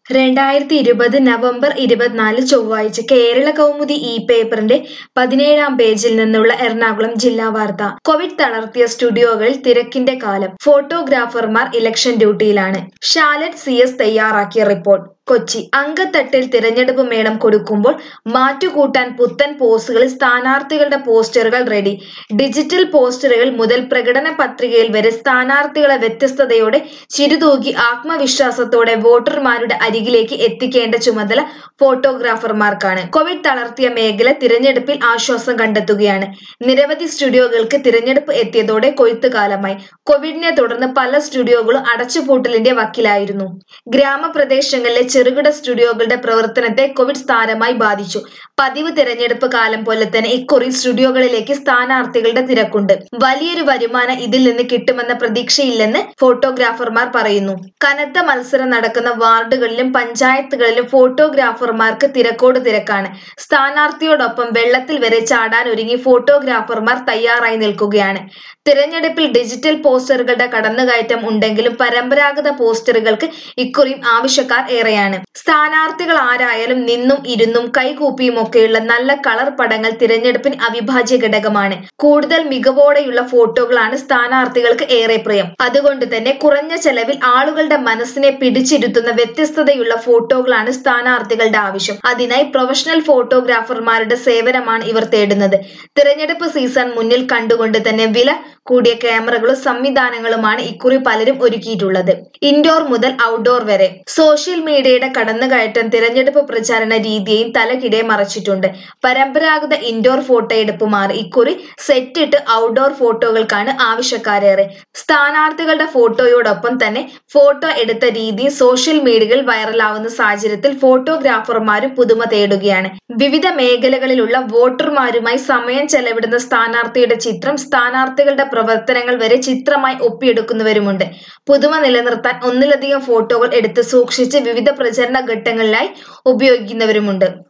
രണ്ടായിരത്തി ഇരുപത് നവംബർ ഇരുപത്തിനാല് ചൊവ്വാഴ്ച കേരള കൗമുദി ഇ പേപ്പറിന്റെ പതിനേഴാം പേജിൽ നിന്നുള്ള എറണാകുളം ജില്ലാ വാർത്ത കോവിഡ് തളർത്തിയ സ്റ്റുഡിയോകളിൽ തിരക്കിന്റെ കാലം ഫോട്ടോഗ്രാഫർമാർ ഇലക്ഷൻ ഡ്യൂട്ടിയിലാണ് ഷാലറ്റ് സി എസ് തയ്യാറാക്കിയ റിപ്പോർട്ട് കൊച്ചി അങ്കത്തട്ടിൽ തിരഞ്ഞെടുപ്പ് മേളം കൊടുക്കുമ്പോൾ മാറ്റുകൂട്ടാൻ പുത്തൻ പോസുകളിൽ സ്ഥാനാർത്ഥികളുടെ പോസ്റ്ററുകൾ റെഡി ഡിജിറ്റൽ പോസ്റ്ററുകൾ മുതൽ പ്രകടന പത്രികയിൽ വരെ സ്ഥാനാർത്ഥികളെ വ്യത്യസ്തതയോടെ ചിരുതൂകി ആത്മവിശ്വാസത്തോടെ വോട്ടർമാരുടെ അരികിലേക്ക് എത്തിക്കേണ്ട ചുമതല ഫോട്ടോഗ്രാഫർമാർക്കാണ് കോവിഡ് തളർത്തിയ മേഖല തിരഞ്ഞെടുപ്പിൽ ആശ്വാസം കണ്ടെത്തുകയാണ് നിരവധി സ്റ്റുഡിയോകൾക്ക് തിരഞ്ഞെടുപ്പ് എത്തിയതോടെ കൊയ്ത്തുകാലമായി കോവിഡിനെ തുടർന്ന് പല സ്റ്റുഡിയോകളും അടച്ചുപൂട്ടലിന്റെ വക്കിലായിരുന്നു ഗ്രാമപ്രദേശങ്ങളിലെ ചെറുകിട സ്റ്റുഡിയോകളുടെ പ്രവർത്തനത്തെ കോവിഡ് സാരമായി ബാധിച്ചു പതിവ് തിരഞ്ഞെടുപ്പ് കാലം പോലെ തന്നെ ഇക്കുറി സ്റ്റുഡിയോകളിലേക്ക് സ്ഥാനാർത്ഥികളുടെ തിരക്കുണ്ട് വലിയൊരു വരുമാനം ഇതിൽ നിന്ന് കിട്ടുമെന്ന പ്രതീക്ഷയില്ലെന്ന് ഫോട്ടോഗ്രാഫർമാർ പറയുന്നു കനത്ത മത്സരം നടക്കുന്ന വാർഡുകളിലും പഞ്ചായത്തുകളിലും ഫോട്ടോഗ്രാഫർമാർക്ക് തിരക്കോട് തിരക്കാണ് സ്ഥാനാർത്ഥിയോടൊപ്പം വെള്ളത്തിൽ വരെ ചാടാൻ ഒരുങ്ങി ഫോട്ടോഗ്രാഫർമാർ തയ്യാറായി നിൽക്കുകയാണ് തിരഞ്ഞെടുപ്പിൽ ഡിജിറ്റൽ പോസ്റ്ററുകളുടെ കടന്നുകയറ്റം ഉണ്ടെങ്കിലും പരമ്പരാഗത പോസ്റ്ററുകൾക്ക് ഇക്കുറിയും ആവശ്യക്കാർ ഏറെയാണ് സ്ഥാനാർത്ഥികൾ ആരായാലും നിന്നും ഇരുന്നും കൈകൂപ്പിയും ഒക്കെയുള്ള നല്ല കളർ പടങ്ങൾ തിരഞ്ഞെടുപ്പിന് അവിഭാജ്യ ഘടകമാണ് കൂടുതൽ മികവോടെയുള്ള ഫോട്ടോകളാണ് സ്ഥാനാർത്ഥികൾക്ക് ഏറെ പ്രിയം അതുകൊണ്ട് തന്നെ കുറഞ്ഞ ചെലവിൽ ആളുകളുടെ മനസ്സിനെ പിടിച്ചിരുത്തുന്ന വ്യത്യസ്തതയുള്ള ഫോട്ടോകളാണ് സ്ഥാനാർത്ഥികളുടെ ആവശ്യം അതിനായി പ്രൊഫഷണൽ ഫോട്ടോഗ്രാഫർമാരുടെ സേവനമാണ് ഇവർ തേടുന്നത് തിരഞ്ഞെടുപ്പ് സീസൺ മുന്നിൽ കണ്ടുകൊണ്ട് തന്നെ വില കൂടിയ ക്യാമറകളും സംവിധാനങ്ങളുമാണ് ഇക്കുറി പലരും ഒരുക്കിയിട്ടുള്ളത് ഇൻഡോർ മുതൽ ഔട്ട്ഡോർ വരെ സോഷ്യൽ മീഡിയയുടെ കടന്നുകയറ്റം തിരഞ്ഞെടുപ്പ് പ്രചാരണ രീതിയെയും തലകിടെ മറച്ചിട്ടുണ്ട് പരമ്പരാഗത ഇൻഡോർ ഫോട്ടോയെടുപ്പ് മാറി ഇക്കുറി സെറ്റിട്ട് ഔട്ട്ഡോർ ഫോട്ടോകൾക്കാണ് ആവശ്യക്കാരേറെ സ്ഥാനാർത്ഥികളുടെ ഫോട്ടോയോടൊപ്പം തന്നെ ഫോട്ടോ എടുത്ത രീതി സോഷ്യൽ മീഡിയയിൽ വൈറലാവുന്ന സാഹചര്യത്തിൽ ഫോട്ടോഗ്രാഫർമാരും പുതുമ തേടുകയാണ് വിവിധ മേഖലകളിലുള്ള വോട്ടർമാരുമായി സമയം ചെലവിടുന്ന സ്ഥാനാർത്ഥിയുടെ ചിത്രം സ്ഥാനാർത്ഥികളുടെ പ്രവർത്തനങ്ങൾ വരെ ചിത്രമായി ഒപ്പിയെടുക്കുന്നവരുമുണ്ട് പുതുമ നിലനിർത്താൻ ഒന്നിലധികം ഫോട്ടോകൾ എടുത്ത് സൂക്ഷിച്ച് വിവിധ പ്രചരണ ഘട്ടങ്ങളിലായി ഉപയോഗിക്കുന്നവരുമുണ്ട്